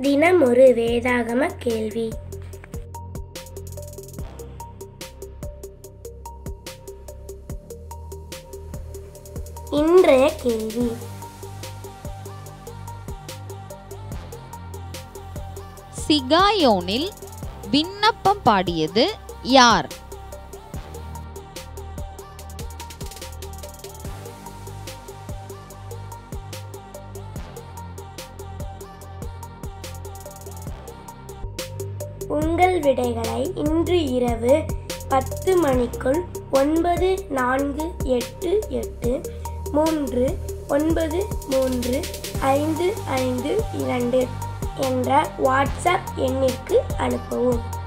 தினமொரு வேதாகம கேள்வி இன்றைய கேள்வி சிகாயோனில் விண்ணப்பம் பாடியது யார் உங்கள் விடைகளை இன்று இரவு பத்து மணிக்குள் ஒன்பது நான்கு எட்டு எட்டு மூன்று ஒன்பது மூன்று ஐந்து ஐந்து இரண்டு என்ற வாட்ஸ்அப் எண்ணிற்கு அனுப்பவும்